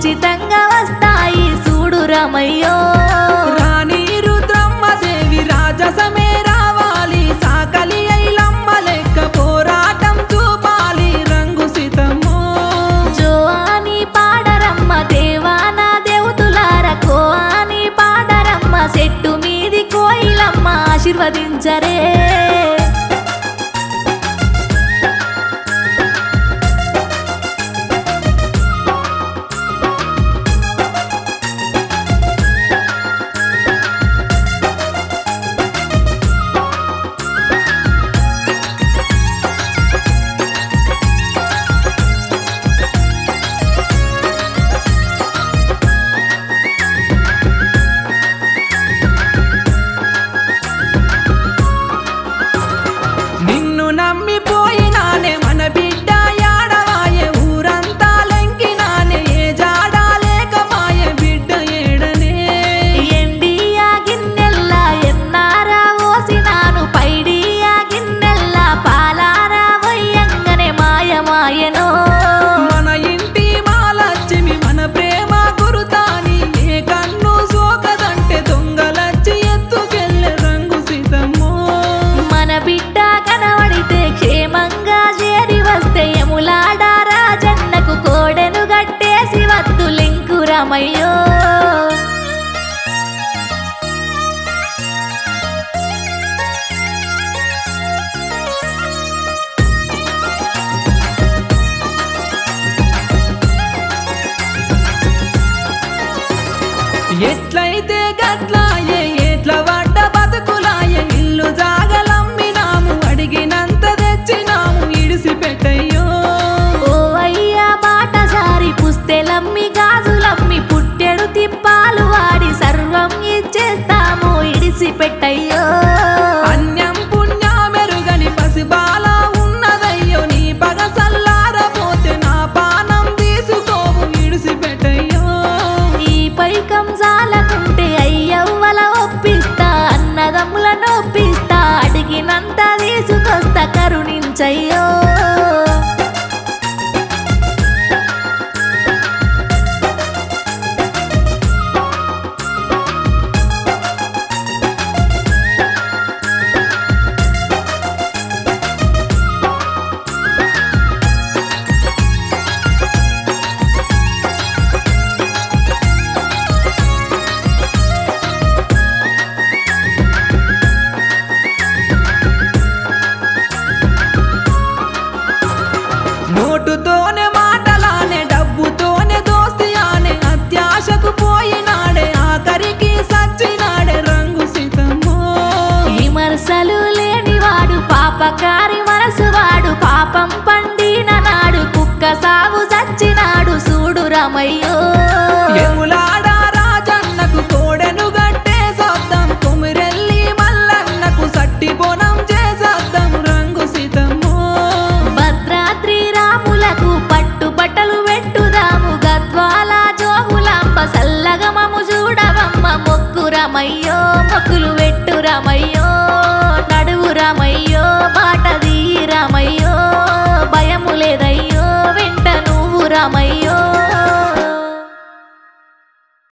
ఉచితంగా వస్తాయి చూడు రమయ్యో రాణి రుద్రమ్మ దేవి రాజసమే రావాలి సాకలి ఐలమ్మ లెక్క పోరాటం చూపాలి రంగు సీతమ్మో జో అని పాడరమ్మ దేవాన దేవతులార కో అని పాడరమ్మ చెట్టు మీది కోయిలమ్మ ఆశీర్వదించరే నిన్ను నమ్మిపోయినానే మన బిడ్డ యాడవాయే ఊరంతా లెంకినానే ఏ జాడా లేకమాయ బిడ్డ ఏడనే ఎండియా గిన్నెల్లా ఎన్నారా ఓసినాను పైడియా గిన్నెల్లా పాలారా వయ్యంగనే మాయమాయనో మన ఇంటి మాలచ్చిమి మన ప్రేమ గురుతాని ఏ కన్ను సోకదంటే దొంగలచ్చి ఎత్తుకెళ్ళే రంగు సీతమ్మో మన బిడ్డ కనబడితే క్షేమంగా చేరి వస్తే ఎములాడ రాజన్నకు కోడెను గట్టేసి వద్దు లింకురమయ్యో ఎట్లయితే గట్లాయే ఎట్ల పడ్డ బతుకులాయే ఇల్లు జాగలమ్మినాము అడిగినంత తెచ్చినాము ఇడిసి పెట్టయ్యో ఓ అయ్యా బాటసారి పుస్తెలమ్మి గాజులమ్మి పుట్టెడు తిప్పాలు వాడి సర్వం ఇచ్చేస్తాము ఇడిసి పెట్టయ్యో అన్యం పుణ్యమెరుగని పసిబాల ఉన్నదయ్యో నీ పగ సల్లారపోతే నా పానం తీసుకోవు ఇడిసి పెట్టయ్యో ఈ పైకం జాలకుంటే అయ్యవ్వల ఒప్పిస్తా అన్నదమ్ముల నొప్పిస్తా అడిగినంత తీసుకొస్తా కరుణించయ్యో నోటుతోనే మాటలానే డబ్బుతోనే దోస్తి ఆనే అత్యాశకు పోయినాడే ఆఖరికి సచ్చినాడే రంగు సీతమ్మో విమర్శలు లేనివాడు పాపకారి మనసువాడు పాపం పండిన నాడు కుక్క సాగు చచ్చినాడు చూడు రమయ్యో ఎములాడ రాజన్నకు కోడెను గట్టే సొద్దం కుమిరెల్లి మల్లన్నకు సట్టి బోనం చేసేద్దాం రంగు సీతమ్మో భద్రాద్రి రాములకు పట్టు బట్టలు పెట్టుదాము గద్వాల జోగులాంబ సల్లగమము చూడవమ్మ మొక్కురమయ్యో మొక్కులు పెట్టు